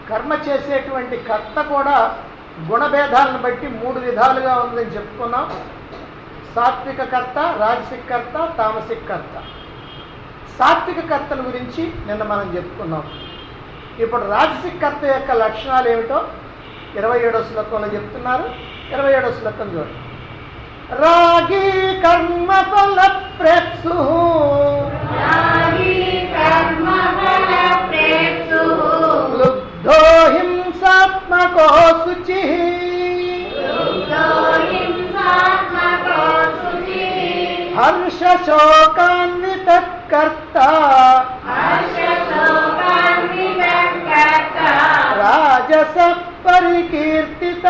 కర్మ చేసేటువంటి కర్త కూడా గుణభేదాలను బట్టి మూడు విధాలుగా ఉందని చెప్పుకున్నాం సాత్విక కర్త రాజసిక కర్త తామసిక కర్త సాత్విక కర్తల గురించి నిన్న మనం చెప్పుకున్నాం ఇప్పుడు రాజసిక కర్త యొక్క లక్షణాలు ఏమిటో ఇరవై ఏడో శ్లోకంలో చెప్తున్నారు ఇరవై ఏడో శ్లోకం చూడండి రాగి కర్మ ఫల ప్రేప్సు రాగి కర్మఫలప్రేప్సుః లుబ్ధో హింసాత్మకో శుచి లుబ్ధో హింసాత్మకో శుచిః హర్ష శోకాన్విత కర్త హర్షశోకాన్వితకర్త రాజస పరికీర్తిత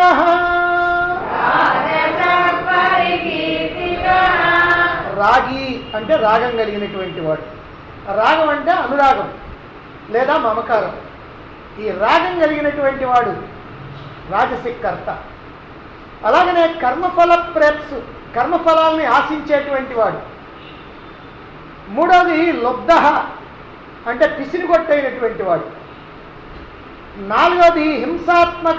రాజసపరికీర్తితః రాగి అంటే రాగం కలిగినటువంటి వాడు రాగం అంటే అనురాగం లేదా మమకారం ఈ రాగం కలిగినటువంటి వాడు రాజసిక కర్త అలాగనే కర్మఫల ప్రేప్స్ కర్మఫలాల్ని ఆశించేటువంటి వాడు మూడోది లుబ్ధ అంటే పిసిరిగొట్టైనటువంటి వాడు నాలుగోది హింసాత్మక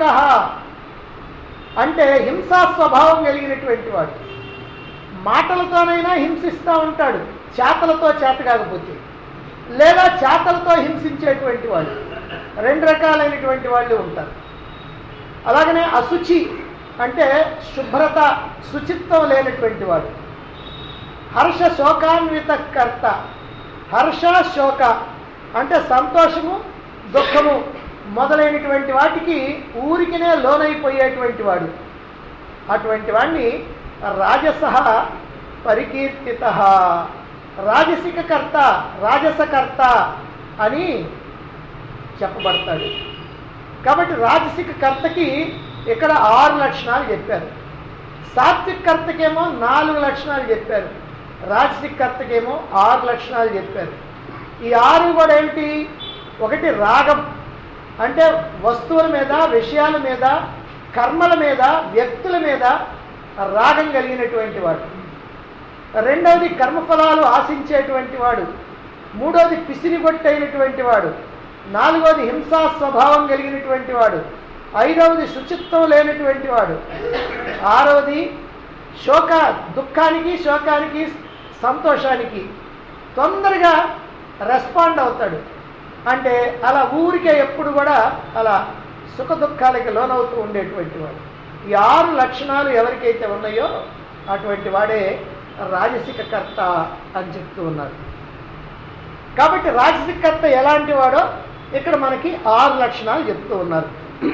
అంటే హింసా స్వభావం కలిగినటువంటి వాడు మాటలతోనైనా హింసిస్తూ ఉంటాడు చేతలతో చేత కాకపోతే లేదా చేతలతో హింసించేటువంటి వాళ్ళు రెండు రకాలైనటువంటి వాళ్ళు ఉంటారు అలాగనే అశుచి అంటే శుభ్రత శుచిత్వం లేనటువంటి వాడు హర్ష శోకాన్విత కర్త హర్ష శోక అంటే సంతోషము దుఃఖము మొదలైనటువంటి వాటికి ఊరికినే లోనైపోయేటువంటి వాడు అటువంటి వాడిని రాజస పరికీర్తిత రాజసిక కర్త రాజసకర్త అని చెప్పబడతాడు కాబట్టి రాజసిక కర్తకి ఇక్కడ ఆరు లక్షణాలు చెప్పారు సాత్విక కర్తకేమో నాలుగు లక్షణాలు చెప్పారు రాజసిక కర్తకేమో ఆరు లక్షణాలు చెప్పారు ఈ ఆరు కూడా ఏమిటి ఒకటి రాగం అంటే వస్తువుల మీద విషయాల మీద కర్మల మీద వ్యక్తుల మీద రాగం కలిగినటువంటి వాడు రెండవది కర్మఫలాలు ఆశించేటువంటి వాడు మూడవది పిసిరిగొట్టైనటువంటి వాడు నాలుగవది హింసా స్వభావం కలిగినటువంటి వాడు ఐదవది శుచిత్వం లేనటువంటి వాడు ఆరవది శోక దుఃఖానికి శోకానికి సంతోషానికి తొందరగా రెస్పాండ్ అవుతాడు అంటే అలా ఊరికే ఎప్పుడు కూడా అలా సుఖ దుఃఖాలకి లోనవుతూ ఉండేటువంటి వాడు ఈ ఆరు లక్షణాలు ఎవరికైతే ఉన్నాయో అటువంటి వాడే రాజసిక కర్త అని చెప్తూ ఉన్నారు కాబట్టి రాజసిక కర్త ఎలాంటి వాడో ఇక్కడ మనకి ఆరు లక్షణాలు చెప్తూ ఉన్నారు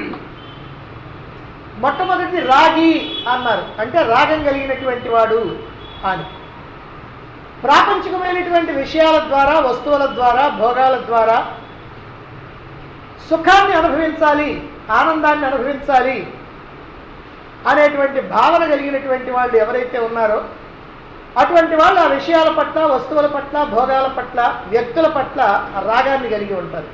మొట్టమొదటి రాగి అన్నారు అంటే రాగం కలిగినటువంటి వాడు అని ప్రాపంచికమైనటువంటి విషయాల ద్వారా వస్తువుల ద్వారా భోగాల ద్వారా సుఖాన్ని అనుభవించాలి ఆనందాన్ని అనుభవించాలి అనేటువంటి భావన కలిగినటువంటి వాళ్ళు ఎవరైతే ఉన్నారో అటువంటి వాళ్ళు ఆ విషయాల పట్ల వస్తువుల పట్ల భోగాల పట్ల వ్యక్తుల పట్ల ఆ రాగాన్ని కలిగి ఉంటారు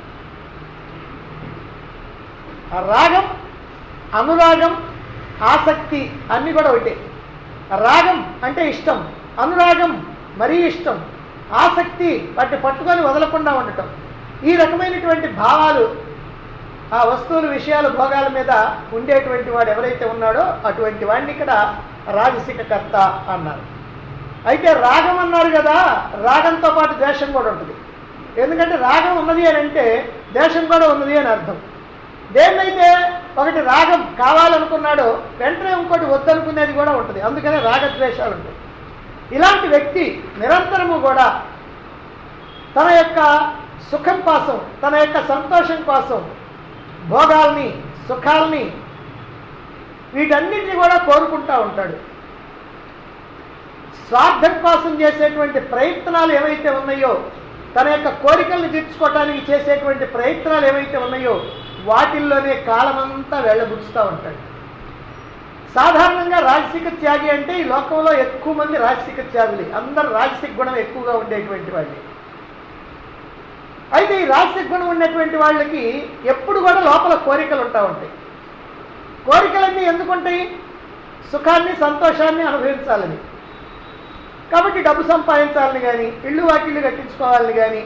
ఆ రాగం అనురాగం ఆసక్తి అన్నీ కూడా ఒకటే రాగం అంటే ఇష్టం అనురాగం మరీ ఇష్టం ఆసక్తి వాటిని పట్టుకొని వదలకుండా ఉండటం ఈ రకమైనటువంటి భావాలు ఆ వస్తువుల విషయాల భోగాల మీద ఉండేటువంటి వాడు ఎవరైతే ఉన్నాడో అటువంటి వాడిని ఇక్కడ రాజసిక కర్త అన్నారు అయితే రాగం అన్నారు కదా రాగంతో పాటు ద్వేషం కూడా ఉంటుంది ఎందుకంటే రాగం ఉన్నది అని అంటే ద్వేషం కూడా ఉన్నది అని అర్థం దేన్నైతే ఒకటి రాగం కావాలనుకున్నాడో వెంటనే ఇంకోటి వద్దనుకునేది కూడా ఉంటుంది అందుకనే రాగద్వేషాలు ఉంటాయి ఇలాంటి వ్యక్తి నిరంతరము కూడా తన యొక్క సుఖం కోసం తన యొక్క సంతోషం కోసం భోగాల్ని సుఖాల్ని వీటన్నిటిని కూడా కోరుకుంటా ఉంటాడు స్వార్థం కోసం చేసేటువంటి ప్రయత్నాలు ఏవైతే ఉన్నాయో తన యొక్క కోరికలను తీర్చుకోవటానికి చేసేటువంటి ప్రయత్నాలు ఏవైతే ఉన్నాయో వాటిల్లోనే కాలమంతా వెళ్ళబుచ్చుతూ ఉంటాడు సాధారణంగా రాజసిక త్యాగి అంటే ఈ లోకంలో ఎక్కువ మంది రాజసిక త్యాగులే అందరు రాజసిక గుణం ఎక్కువగా ఉండేటువంటి వాళ్ళే అయితే ఈ రాజసిక గుణం ఉన్నటువంటి వాళ్ళకి ఎప్పుడు కూడా లోపల కోరికలు ఉంటా ఉంటాయి కోరికలన్నీ ఎందుకుంటాయి సుఖాన్ని సంతోషాన్ని అనుభవించాలని కాబట్టి డబ్బు సంపాదించాలని కానీ ఇళ్ళు వాకిళ్ళు కట్టించుకోవాలని కానీ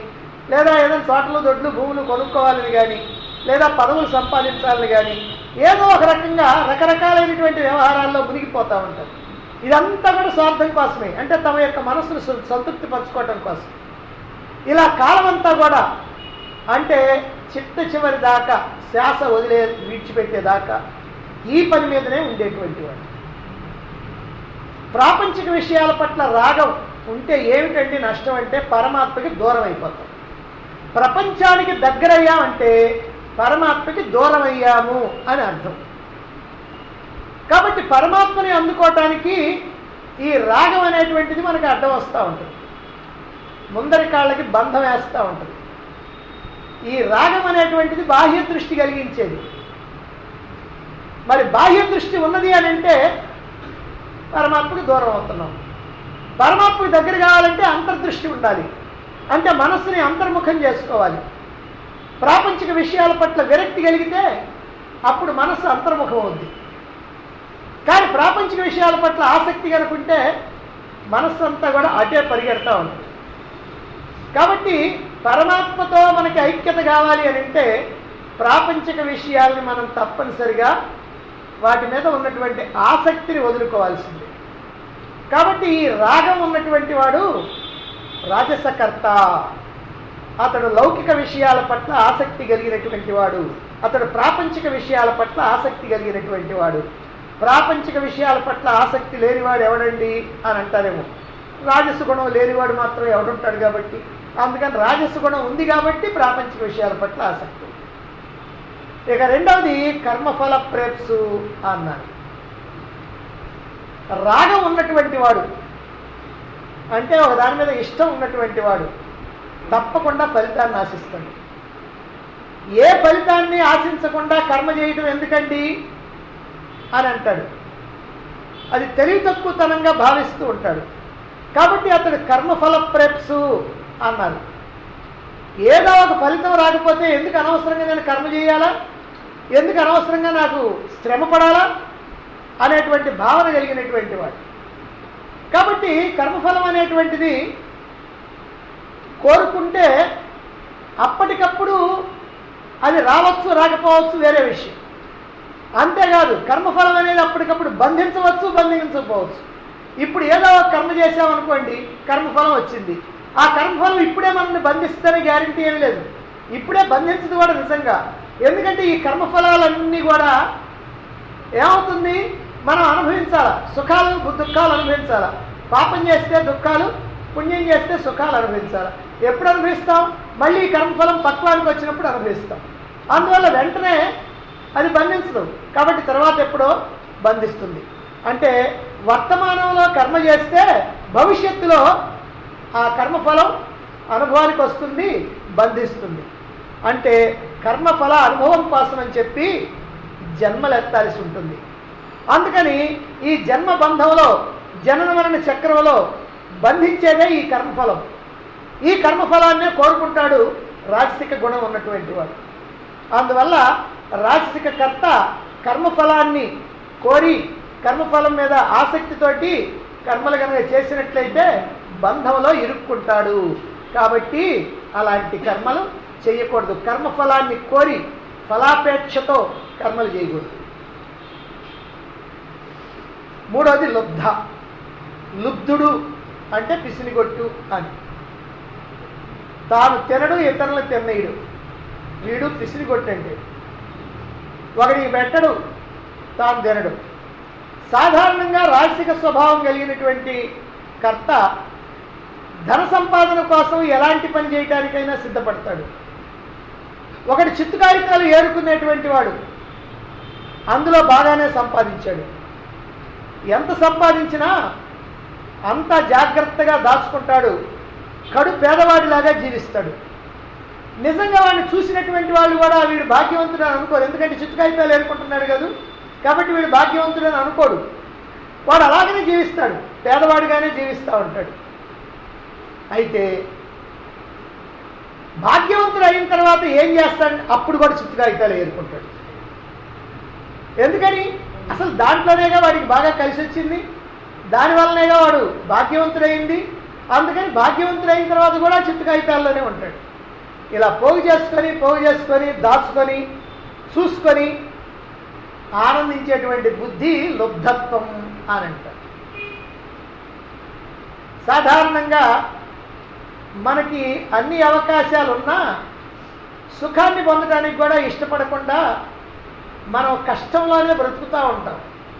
లేదా ఏదైనా తోటలు దొడ్లు భూములు కొనుక్కోవాలని కానీ లేదా పదవులు సంపాదించాలని కానీ ఏదో ఒక రకంగా రకరకాలైనటువంటి వ్యవహారాల్లో మునిగిపోతూ ఉంటారు ఇదంతా కూడా స్వార్థం కోసమే అంటే తమ యొక్క మనస్సును సం- సంతృప్తి పరచుకోవటం కోసం ఇలా కాలం అంతా కూడా అంటే చిట్ట చివరి దాకా శ్వాస వదిలే విడిచిపెట్టేదాకా ఈ పని మీదనే ఉండేటువంటి వాడు ప్రాపంచిక విషయాల పట్ల రాగం ఉంటే ఏమిటండి నష్టం అంటే పరమాత్మకి దూరం అయిపోతాం ప్రపంచానికి దగ్గరయ్యామంటే పరమాత్మకి దూరం అయ్యాము అని అర్థం కాబట్టి పరమాత్మని అందుకోవటానికి ఈ రాగం అనేటువంటిది మనకి అడ్డం వస్తూ ఉంటుంది ముందరి కాళ్ళకి బంధం వేస్తూ ఉంటుంది ఈ రాగం అనేటువంటిది బాహ్య దృష్టి కలిగించేది మరి బాహ్య దృష్టి ఉన్నది అని అంటే పరమాత్మకి దూరం అవుతున్నాం పరమాత్మకి దగ్గర కావాలంటే అంతర్దృష్టి ఉండాలి అంటే మనస్సుని అంతర్ముఖం చేసుకోవాలి ప్రాపంచిక విషయాల పట్ల విరక్తి కలిగితే అప్పుడు మనస్సు అంతర్ముఖం అవుద్ది కానీ ప్రాపంచిక విషయాల పట్ల ఆసక్తి కనుకుంటే మనస్సు అంతా కూడా అటే పరిగెడతా ఉంటుంది కాబట్టి పరమాత్మతో మనకి ఐక్యత కావాలి అని అంటే ప్రాపంచిక విషయాల్ని మనం తప్పనిసరిగా వాటి మీద ఉన్నటువంటి ఆసక్తిని వదులుకోవాల్సిందే కాబట్టి ఈ రాగం ఉన్నటువంటి వాడు రాజసకర్త అతడు లౌకిక విషయాల పట్ల ఆసక్తి కలిగినటువంటి వాడు అతడు ప్రాపంచిక విషయాల పట్ల ఆసక్తి కలిగినటువంటి వాడు ప్రాపంచిక విషయాల పట్ల ఆసక్తి లేనివాడు ఎవడండి అని అంటారేమో రాజస గుణం లేనివాడు మాత్రం ఎవడుంటాడు కాబట్టి అందుకని రాజస గుణం ఉంది కాబట్టి ప్రాపంచిక విషయాల పట్ల ఆసక్తి ఇక రెండవది కర్మఫల ప్రేప్సు అన్నారు రాగం ఉన్నటువంటి వాడు అంటే ఒక దాని మీద ఇష్టం ఉన్నటువంటి వాడు తప్పకుండా ఫలితాన్ని ఆశిస్తాడు ఏ ఫలితాన్ని ఆశించకుండా కర్మ చేయటం ఎందుకండి అని అంటాడు అది తెలివి తక్కువతనంగా భావిస్తూ ఉంటాడు కాబట్టి అతడు కర్మఫల ప్రేప్సు అన్నారు ఏదో ఒక ఫలితం రాకపోతే ఎందుకు అనవసరంగా నేను కర్మ చేయాలా ఎందుకు అనవసరంగా నాకు శ్రమ పడాలా అనేటువంటి భావన కలిగినటువంటి వాడు కాబట్టి కర్మఫలం అనేటువంటిది కోరుకుంటే అప్పటికప్పుడు అది రావచ్చు రాకపోవచ్చు వేరే విషయం అంతేకాదు కర్మఫలం అనేది అప్పటికప్పుడు బంధించవచ్చు బంధించకపోవచ్చు ఇప్పుడు ఏదో ఒక కర్మ చేసామనుకోండి కర్మఫలం వచ్చింది ఆ కర్మఫలం ఇప్పుడే మనల్ని బంధిస్తుందని గ్యారంటీ ఏం లేదు ఇప్పుడే బంధించదు కూడా నిజంగా ఎందుకంటే ఈ కర్మఫలాలన్నీ కూడా ఏమవుతుంది మనం అనుభవించాలా సుఖాలు దుఃఖాలు అనుభవించాలా పాపం చేస్తే దుఃఖాలు పుణ్యం చేస్తే సుఖాలు అనుభవించాలి ఎప్పుడు అనుభవిస్తాం మళ్ళీ ఈ కర్మఫలం పక్వానికి వచ్చినప్పుడు అనుభవిస్తాం అందువల్ల వెంటనే అది బంధించదు కాబట్టి తర్వాత ఎప్పుడో బంధిస్తుంది అంటే వర్తమానంలో కర్మ చేస్తే భవిష్యత్తులో ఆ కర్మఫలం అనుభవానికి వస్తుంది బంధిస్తుంది అంటే కర్మఫల అనుభవం కోసం అని చెప్పి జన్మలెత్తాల్సి ఉంటుంది అందుకని ఈ జన్మ బంధంలో జనన మరణ చక్రంలో బంధించేదే ఈ కర్మఫలం ఈ కర్మఫలాన్నే కోరుకుంటాడు రాజసిక గుణం ఉన్నటువంటి వాడు అందువల్ల రాజసిక కర్త కర్మఫలాన్ని కోరి కర్మఫలం మీద ఆసక్తితోటి కర్మలు కనుక చేసినట్లయితే బంధంలో ఇరుక్కుంటాడు కాబట్టి అలాంటి కర్మలు చేయకూడదు కర్మఫలాన్ని కోరి ఫలాపేక్షతో కర్మలు చేయకూడదు మూడోది లుబ్ధ లుబ్ధుడు అంటే పిసినిగొట్టు అని తాను తినడు ఇతరులు తిన్నయుడు వీడు పిసినిగొట్టు అంటే ఒకడికి పెట్టడు తాను తినడు సాధారణంగా రాజసిక స్వభావం కలిగినటువంటి కర్త ధన సంపాదన కోసం ఎలాంటి పని చేయడానికైనా సిద్ధపడతాడు ఒకటి చిత్తు కాగితాలు ఏరుకునేటువంటి వాడు అందులో బాగానే సంపాదించాడు ఎంత సంపాదించినా అంత జాగ్రత్తగా దాచుకుంటాడు కడు పేదవాడిలాగా జీవిస్తాడు నిజంగా వాడిని చూసినటువంటి వాళ్ళు కూడా వీడు భాగ్యవంతుడు అని అనుకోరు ఎందుకంటే చిత్తు కాగితాలు ఏరుకుంటున్నాడు కదా కాబట్టి వీడు భాగ్యవంతుడు అని అనుకోడు వాడు అలాగనే జీవిస్తాడు పేదవాడిగానే జీవిస్తూ ఉంటాడు అయితే భాగ్యవంతుడు అయిన తర్వాత ఏం చేస్తాడు అప్పుడు కూడా చిత్తు కాగితాలు ఏరుకుంటాడు ఎందుకని అసలు దాంట్లోనేగా వాడికి బాగా కలిసి వచ్చింది దానివల్లనేగా వాడు భాగ్యవంతుడైంది అందుకని భాగ్యవంతుడైన తర్వాత కూడా చిత్తు కాగితాల్లోనే ఉంటాడు ఇలా పోగు చేసుకొని పోగు చేసుకొని దాచుకొని చూసుకొని ఆనందించేటువంటి బుద్ధి లుబ్ధత్వం అని అంటారు సాధారణంగా మనకి అన్ని అవకాశాలు ఉన్నా సుఖాన్ని పొందడానికి కూడా ఇష్టపడకుండా మనం కష్టంలోనే బ్రతుకుతూ ఉంటాం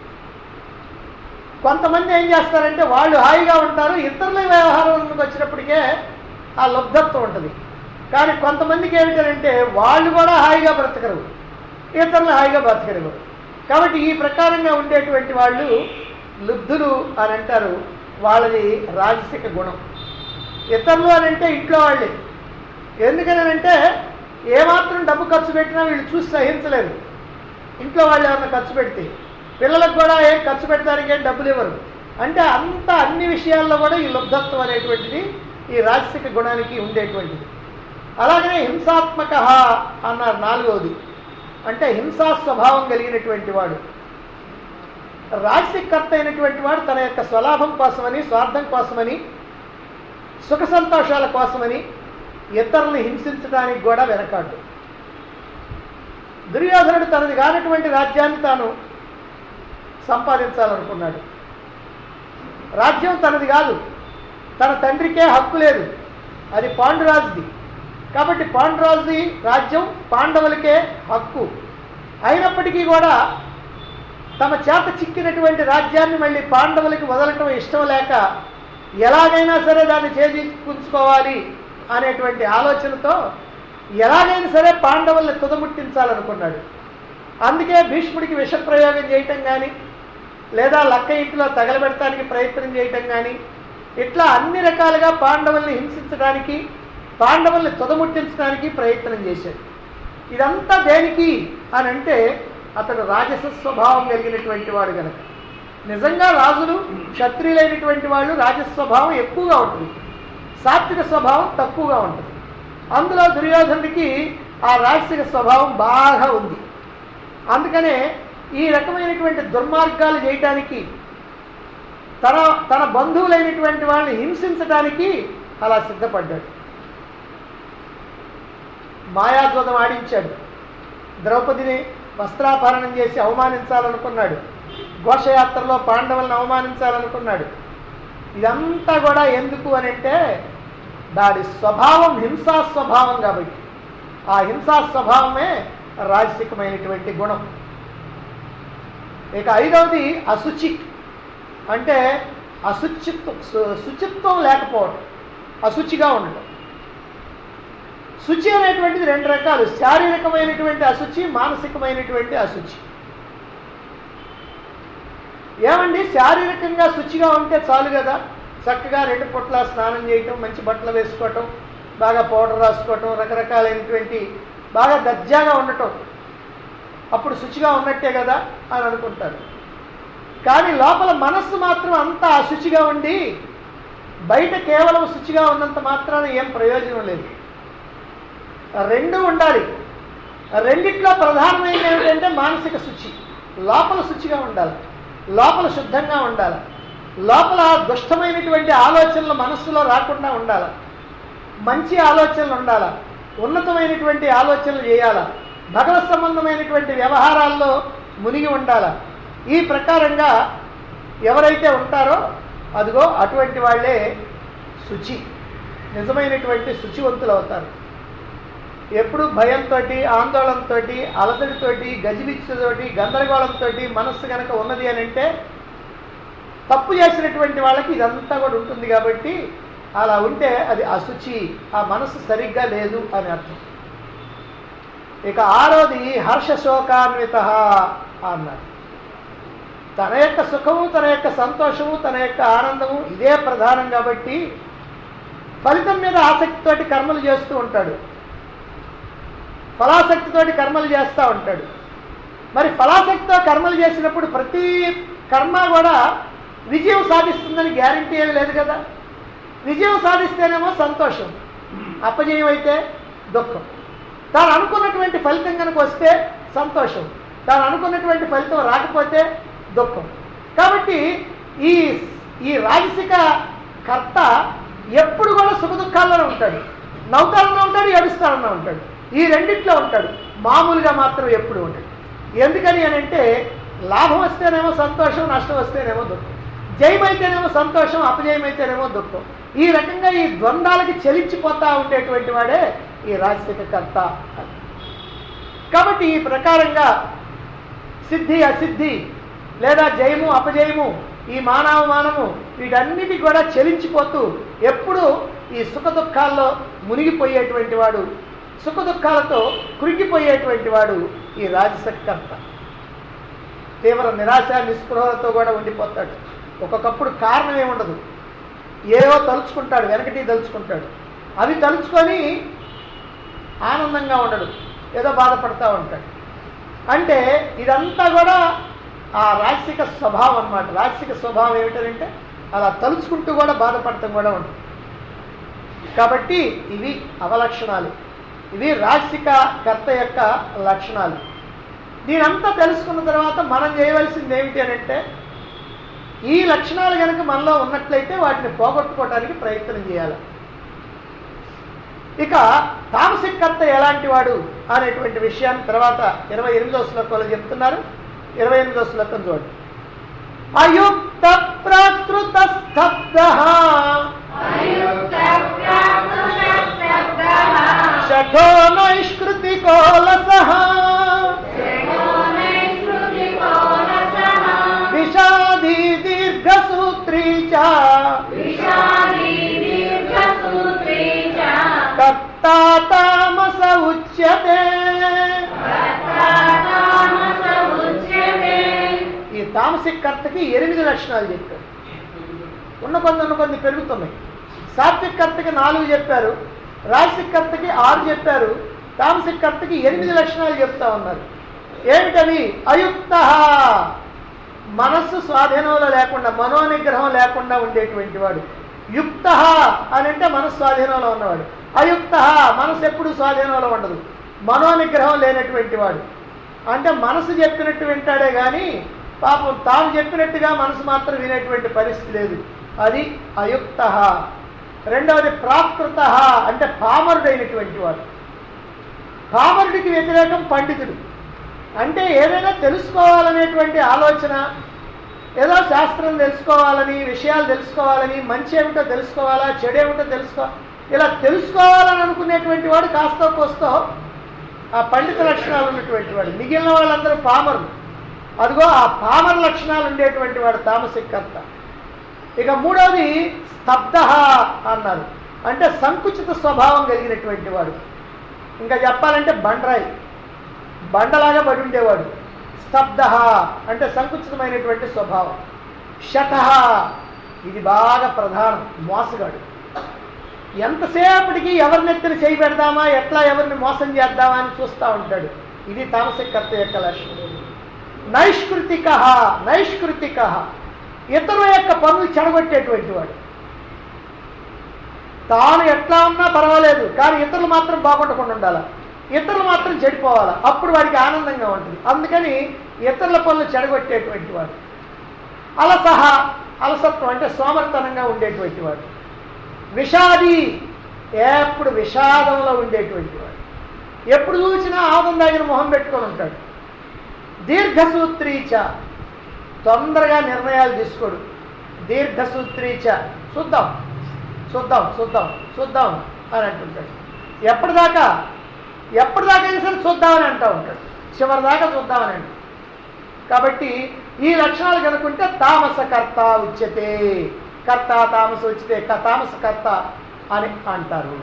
కొంతమంది ఏం చేస్తారంటే వాళ్ళు హాయిగా ఉంటారు ఇతరుల వ్యవహారంలోకి వచ్చినప్పటికే ఆ లుబ్ధత్వం ఉంటుంది కానీ కొంతమందికి ఏమిటంటే వాళ్ళు కూడా హాయిగా బ్రతకరు ఇతరులు హాయిగా బ్రతకరు కాబట్టి ఈ ప్రకారంగా ఉండేటువంటి వాళ్ళు లుబ్ధులు అని అంటారు వాళ్ళది రాజసిక గుణం ఇతరులు అని అంటే ఇంట్లో వాళ్ళే ఎందుకనంటే ఏమాత్రం డబ్బు ఖర్చు పెట్టినా వీళ్ళు చూసి సహించలేరు ఇంట్లో వాళ్ళు ఏమన్నా ఖర్చు పెడితే పిల్లలకు కూడా ఏం ఖర్చు పెట్టడానికి ఏం డబ్బులు ఇవ్వరు అంటే అంత అన్ని విషయాల్లో కూడా ఈ లుబ్ధత్వం అనేటువంటిది ఈ రాజసిక గుణానికి ఉండేటువంటిది అలాగనే హింసాత్మక అన్నారు నాలుగవది అంటే హింసా స్వభావం కలిగినటువంటి వాడు రాజసికర్త అయినటువంటి వాడు తన యొక్క స్వలాభం కోసమని స్వార్థం కోసమని సుఖ సంతోషాల కోసమని ఇతరులను హింసించడానికి కూడా వెనకాడు దుర్యోధనుడు తనది కానటువంటి రాజ్యాన్ని తాను సంపాదించాలనుకున్నాడు రాజ్యం తనది కాదు తన తండ్రికే హక్కు లేదు అది పాండురాజుది కాబట్టి పాండురాజుది రాజ్యం పాండవులకే హక్కు అయినప్పటికీ కూడా తమ చేత చిక్కినటువంటి రాజ్యాన్ని మళ్ళీ పాండవులకి వదలటం ఇష్టం లేక ఎలాగైనా సరే దాన్ని చేజించుకోవాలి అనేటువంటి ఆలోచనతో ఎలాగైనా సరే పాండవుల్ని తుదముట్టించాలనుకున్నాడు అందుకే భీష్ముడికి విషప్రయోగం చేయటం కానీ లేదా లక్క ఇంటిలో తగలబెడటానికి ప్రయత్నం చేయటం కానీ ఇట్లా అన్ని రకాలుగా పాండవుల్ని హింసించడానికి పాండవుల్ని తుదముట్టించడానికి ప్రయత్నం చేశాడు ఇదంతా దేనికి అని అంటే అతడు రాజస స్వభావం కలిగినటువంటి వాడు గనక నిజంగా రాజులు క్షత్రియులైనటువంటి వాళ్ళు రాజస్వభావం ఎక్కువగా ఉంటుంది సాత్విక స్వభావం తక్కువగా ఉంటుంది అందులో దుర్యోధనుడికి ఆ రాజసిక స్వభావం బాగా ఉంది అందుకనే ఈ రకమైనటువంటి దుర్మార్గాలు చేయటానికి తన తన బంధువులైనటువంటి వాళ్ళని హింసించడానికి అలా సిద్ధపడ్డాడు మాయాజోదం ఆడించాడు ద్రౌపదిని వస్త్రాపహరణం చేసి అవమానించాలనుకున్నాడు ఘోషయాత్రలో పాండవులను అవమానించాలనుకున్నాడు ఇదంతా కూడా ఎందుకు అని అంటే దాని స్వభావం హింసా స్వభావం కాబట్టి ఆ హింసా స్వభావమే రాజసికమైనటువంటి గుణం ఇక ఐదవది అశుచి అంటే అశుచిత్వం సు- శుచిత్వం లేకపోవడం అశుచిగా ఉండడం శుచి అనేటువంటిది రెండు రకాలు శారీరకమైనటువంటి అశుచి మానసికమైనటువంటి అశుచి ఏమండి శారీరకంగా శుచిగా ఉంటే చాలు కదా చక్కగా రెండు పుట్ల స్నానం చేయటం మంచి బట్టలు వేసుకోవటం బాగా పౌడర్ రాసుకోవటం రకరకాలైనటువంటి బాగా దర్జాగా ఉండటం అప్పుడు శుచిగా ఉన్నట్టే కదా అని అనుకుంటారు కానీ లోపల మనస్సు మాత్రం అంత అశుచిగా ఉండి బయట కేవలం శుచిగా ఉన్నంత మాత్రాన ఏం ప్రయోజనం లేదు రెండు ఉండాలి రెండిట్లో ప్రధానమైనది ఏమిటంటే మానసిక శుచి లోపల శుచిగా ఉండాలి లోపల శుద్ధంగా ఉండాలి లోపల దుష్టమైనటువంటి ఆలోచనలు మనస్సులో రాకుండా ఉండాలి మంచి ఆలోచనలు ఉండాలి ఉన్నతమైనటువంటి ఆలోచనలు చేయాలా భగవత్ సంబంధమైనటువంటి వ్యవహారాల్లో మునిగి ఉండాలి ఈ ప్రకారంగా ఎవరైతే ఉంటారో అదిగో అటువంటి వాళ్ళే శుచి నిజమైనటువంటి శుచివంతులు అవుతారు ఎప్పుడు భయంతో ఆందోళనతో అలసడితోటి గజిబిచ్చతోటి గందరగోళంతో మనస్సు కనుక ఉన్నది అని అంటే తప్పు చేసినటువంటి వాళ్ళకి ఇదంతా కూడా ఉంటుంది కాబట్టి అలా ఉంటే అది అశుచి ఆ మనసు సరిగ్గా లేదు అని అర్థం ఇక ఆరోది హర్ష శోకాన్విత అన్నారు తన యొక్క సుఖము తన యొక్క సంతోషము తన యొక్క ఆనందము ఇదే ప్రధానం కాబట్టి ఫలితం మీద ఆసక్తితోటి కర్మలు చేస్తూ ఉంటాడు ఫలాసక్తితోటి కర్మలు చేస్తూ ఉంటాడు మరి ఫలాసక్తితో కర్మలు చేసినప్పుడు ప్రతి కర్మ కూడా విజయం సాధిస్తుందని గ్యారంటీ ఏమి లేదు కదా విజయం సాధిస్తేనేమో సంతోషం అపజయం అయితే దుఃఖం తాను అనుకున్నటువంటి ఫలితం కనుక వస్తే సంతోషం తాను అనుకున్నటువంటి ఫలితం రాకపోతే దుఃఖం కాబట్టి ఈ ఈ రాజసిక కర్త ఎప్పుడు కూడా సుఖ దుఃఖాల్లోనే ఉంటాడు నవ్వుతానన్నా ఉంటాడు ఏడుస్తానన్నా ఉంటాడు ఈ రెండిట్లో ఉంటాడు మామూలుగా మాత్రం ఎప్పుడు ఉంటాడు ఎందుకని అని అంటే లాభం వస్తేనేమో సంతోషం నష్టం వస్తేనేమో దుఃఖం జయమైతేనేమో సంతోషం అపజయమైతేనేమో దుఃఖం ఈ రకంగా ఈ ద్వంద్వాలకి చెలించిపోతా ఉండేటువంటి వాడే ఈ రాజశేఖ కర్త కాబట్టి ఈ ప్రకారంగా సిద్ధి అసిద్ధి లేదా జయము అపజయము ఈ మానవమానము వీటన్నిటి కూడా చెలించిపోతూ ఎప్పుడూ ఈ సుఖ దుఃఖాల్లో మునిగిపోయేటువంటి వాడు సుఖ దుఃఖాలతో కురిగిపోయేటువంటి వాడు ఈ రాజసకర్త తీవ్ర నిరాశ నిస్పృహలతో కూడా ఉండిపోతాడు ఒక్కొక్కప్పుడు కారణం ఏముండదు ఏవో తలుచుకుంటాడు వెనకటి తలుచుకుంటాడు అవి తలుచుకొని ఆనందంగా ఉండడు ఏదో బాధపడతా ఉంటాడు అంటే ఇదంతా కూడా ఆ రాజసిక స్వభావం అన్నమాట రాజసిక స్వభావం ఏమిటంటే అలా తలుచుకుంటూ కూడా బాధపడటం కూడా ఉంటుంది కాబట్టి ఇవి అవలక్షణాలు ఇవి రాజసిక కర్త యొక్క లక్షణాలు దీనంతా తెలుసుకున్న తర్వాత మనం చేయవలసింది ఏమిటి అని అంటే ఈ లక్షణాలు కనుక మనలో ఉన్నట్లయితే వాటిని పోగొట్టుకోవడానికి ప్రయత్నం చేయాలి ఇక తామసిక కర్త ఎలాంటి వాడు అనేటువంటి విషయాన్ని తర్వాత ఇరవై ఎనిమిదో శ్లోకంలో చెప్తున్నారు ఇరవై ఎనిమిదో శ్లోకం చూడండి అయుక్త ప్రాకృత స్తబ్ద షఠో నైష్కృతికోలస విషాదీ దీర్ఘసూత్రీ చ కర్తా తామస ఉచ్యతే ఈ తామసిక కర్తకి ఎనిమిది లక్షణాలు చెప్పారు ఉన్న కొన్ని ఉన్న కొన్ని పెరుగుతున్నాయి సాత్విక కర్తకి నాలుగు చెప్పారు రాసిక కర్తకి ఆరు చెప్పారు తామసిక కర్తకి ఎనిమిది లక్షణాలు చెప్తా ఉన్నారు ఏమిటవి అయుక్త మనస్సు స్వాధీనంలో లేకుండా మనోనిగ్రహం లేకుండా ఉండేటువంటి వాడు యుక్త అని అంటే మనస్సు స్వాధీనంలో ఉన్నవాడు అయుక్త మనసు ఎప్పుడు స్వాధీనంలో ఉండదు మనోనిగ్రహం లేనటువంటి వాడు అంటే మనసు చెప్పినట్టు వింటాడే కానీ పాపం తాను చెప్పినట్టుగా మనసు మాత్రం వినేటువంటి పరిస్థితి లేదు అది అయుక్త రెండవది ప్రాకృత అంటే పామరుడైనటువంటి వాడు పామరుడికి వ్యతిరేకం పండితుడు అంటే ఏదైనా తెలుసుకోవాలనేటువంటి ఆలోచన ఏదో శాస్త్రం తెలుసుకోవాలని విషయాలు తెలుసుకోవాలని మంచి ఏమిటో తెలుసుకోవాలా చెడు ఏమిటో తెలుసుకో ఇలా తెలుసుకోవాలని అనుకునేటువంటి వాడు కాస్తో కోస్తో ఆ పండిత లక్షణాలు ఉన్నటువంటి వాడు మిగిలిన వాళ్ళందరూ పామరులు అదిగో ఆ పామర లక్షణాలు ఉండేటువంటి వాడు తామసికర్త ఇక మూడవది స్తబ్ద అన్నారు అంటే సంకుచిత స్వభావం కలిగినటువంటి వాడు ఇంకా చెప్పాలంటే బండరాయి బండలాగా పడి ఉండేవాడు స్తబ్ద అంటే సంకుచితమైనటువంటి స్వభావం శత ఇది బాగా ప్రధానం మోసగాడు ఎంతసేపటికి ఎవరినెత్తిన చేయి పెడదామా ఎట్లా ఎవరిని మోసం చేద్దామా అని చూస్తూ ఉంటాడు ఇది తామసికర్త యొక్క లక్షణం నైష్కృతిక నైష్కృతిక ఇతరుల యొక్క పనులు చెడగొట్టేటువంటి వాడు తాను ఎట్లా ఉన్నా పర్వాలేదు కానీ ఇతరులు మాత్రం బాగుండకుండా ఉండాలి ఇతరులు మాత్రం చెడిపోవాలి అప్పుడు వాడికి ఆనందంగా ఉంటుంది అందుకని ఇతరుల పనులు చెడగొట్టేటువంటి వాడు అలసహ అలసత్వం అంటే సోమర్తనంగా ఉండేటువంటి వాడు విషాది ఎప్పుడు విషాదంలో ఉండేటువంటి వాడు ఎప్పుడు చూసినా ఆనందం దగ్గర మొహం పెట్టుకొని ఉంటాడు దీర్ఘసూత్రీచ తొందరగా నిర్ణయాలు తీసుకోడు దీర్ఘసూత్రీచ చూద్దాం చూద్దాం చూద్దాం చూద్దాం అని అంటుంటాడు ఎప్పటిదాకా ఎప్పటిదాకా అయినా సరే చూద్దామని అంటూ ఉంటాడు చివరి దాకా చూద్దామని అంటాడు కాబట్టి ఈ లక్షణాలు కనుక్కుంటే తామసకర్త ఉచ్యతే కర్త తామస ఉచితే తామసకర్త అని అంటారు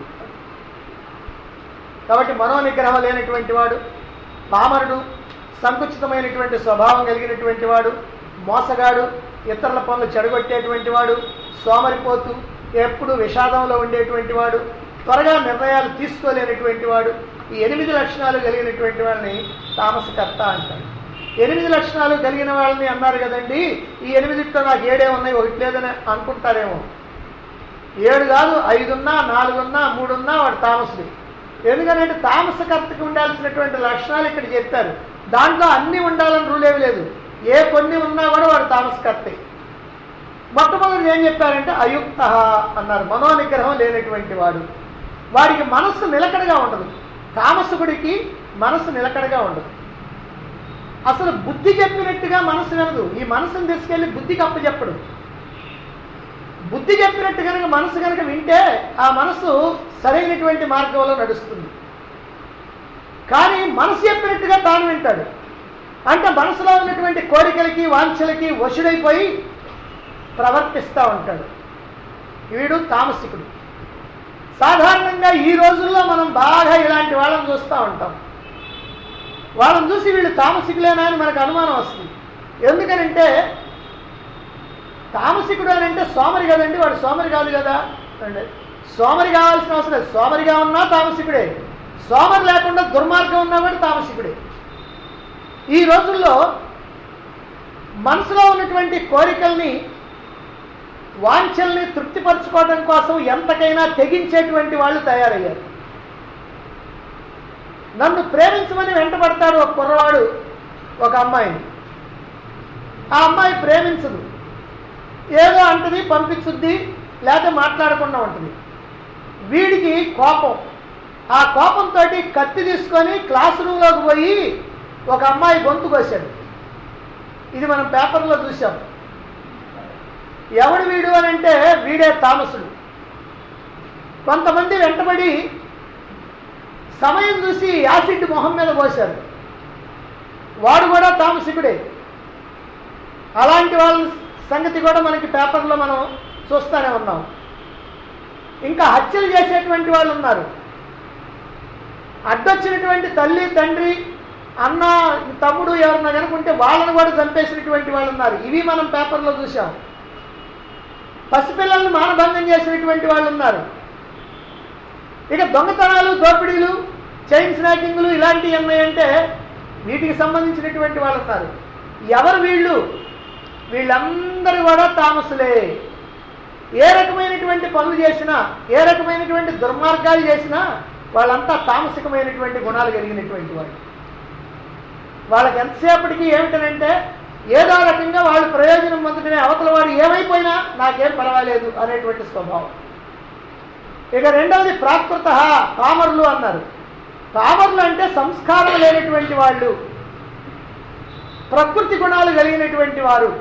కాబట్టి మనోనిగ్రహం లేనటువంటి వాడు పామరుడు సంకుచితమైనటువంటి స్వభావం కలిగినటువంటి వాడు మోసగాడు ఇతరుల పనులు చెడగొట్టేటువంటి వాడు సోమరిపోతూ ఎప్పుడు విషాదంలో ఉండేటువంటి వాడు త్వరగా నిర్ణయాలు తీసుకోలేనటువంటి వాడు ఈ ఎనిమిది లక్షణాలు కలిగినటువంటి వాళ్ళని తామసకర్త అంటారు ఎనిమిది లక్షణాలు కలిగిన వాళ్ళని అన్నారు కదండి ఈ ఎనిమిదిట్లో నాకు ఏడే ఉన్నాయి ఒకటి లేదని అనుకుంటారేమో ఏడు కాదు ఐదున్నా నాలుగున్నా మూడున్నా వాడు తామసుడు ఎందుకంటే తామసకర్తకి ఉండాల్సినటువంటి లక్షణాలు ఇక్కడ చెప్పారు దాంట్లో అన్ని ఉండాలని రూల్ ఏమి లేదు ఏ కొన్ని ఉన్నా కూడా వాడు తామసకర్తే మొట్టమొదటి ఏం చెప్పారంటే అయుక్త అన్నారు మనోనిగ్రహం లేనటువంటి వాడు వాడికి మనస్సు నిలకడగా ఉండదు తామసుకుడికి మనస్సు నిలకడగా ఉండదు అసలు బుద్ధి చెప్పినట్టుగా మనసు వినదు ఈ మనసును తీసుకెళ్లి బుద్ధికి అప్పచెప్పడు బుద్ధి చెప్పినట్టు కనుక మనసు కనుక వింటే ఆ మనసు సరైనటువంటి మార్గంలో నడుస్తుంది కానీ మనసు చెప్పినట్టుగా తాను వింటాడు అంటే మనసులో ఉన్నటువంటి కోరికలకి వాంఛలకి వశుడైపోయి ప్రవర్తిస్తూ ఉంటాడు వీడు తామసికుడు సాధారణంగా ఈ రోజుల్లో మనం బాగా ఇలాంటి వాళ్ళని చూస్తూ ఉంటాం వాళ్ళని చూసి వీళ్ళు తామసికులేనా అని మనకు అనుమానం వస్తుంది ఎందుకనంటే తామసికుడు అని అంటే సోమరి కదండి వాడు సోమరి కాదు కదా అంటే సోమరి కావాల్సిన అవసరం లేదు సోమరిగా ఉన్నా తామసికుడే సోమరి లేకుండా దుర్మార్గం ఉన్నా కూడా తామసికుడే ఈ రోజుల్లో మనసులో ఉన్నటువంటి కోరికల్ని వాంఛల్ని తృప్తిపరచుకోవడం కోసం ఎంతకైనా తెగించేటువంటి వాళ్ళు తయారయ్యారు నన్ను ప్రేమించమని వెంటబడతాడు ఒక కుర్రవాడు ఒక అమ్మాయిని ఆ అమ్మాయి ప్రేమించదు ఏదో అంటది పంపించుద్ది లేకపోతే మాట్లాడకుండా ఉంటుంది వీడికి కోపం ఆ కోపంతో కత్తి తీసుకొని క్లాస్ రూమ్లోకి పోయి ఒక అమ్మాయి గొంతు కోసాడు ఇది మనం పేపర్లో చూసాం ఎవడు వీడు అని అంటే వీడే తామసుడు కొంతమంది వెంటబడి సమయం చూసి యాసిడ్ మొహం మీద పోశారు వాడు కూడా తామసికుడే అలాంటి వాళ్ళ సంగతి కూడా మనకి పేపర్లో మనం చూస్తూనే ఉన్నాం ఇంకా హత్యలు చేసేటువంటి వాళ్ళు ఉన్నారు అడ్డొచ్చినటువంటి తల్లి తండ్రి అన్న తమ్ముడు ఎవరన్నా కనుకుంటే వాళ్ళని కూడా చంపేసినటువంటి వాళ్ళు ఉన్నారు ఇవి మనం పేపర్లో చూసాం పసిపిల్లల్ని మానభంగం చేసినటువంటి వాళ్ళు ఉన్నారు ఇక దొంగతనాలు దోపిడీలు చైన్ స్నాకింగ్లు ఇలాంటివి ఉన్నాయంటే వీటికి సంబంధించినటువంటి వాళ్ళు ఉన్నారు ఎవరు వీళ్ళు వీళ్ళందరూ కూడా తామసులే ఏ రకమైనటువంటి పనులు చేసినా ఏ రకమైనటువంటి దుర్మార్గాలు చేసినా వాళ్ళంతా తామసికమైనటువంటి గుణాలు కలిగినటువంటి వాళ్ళు వాళ్ళకి ఎంతసేపటికి ఏమిటనంటే ఏదో రకంగా వాళ్ళు ప్రయోజనం పొందడమే అవతల వాడు ఏమైపోయినా నాకేం పర్వాలేదు అనేటువంటి స్వభావం ఇక రెండవది ప్రాకృత పామరులు అన్నారు పామరులు అంటే సంస్కారం లేనటువంటి వాళ్ళు ప్రకృతి గుణాలు కలిగినటువంటి వారు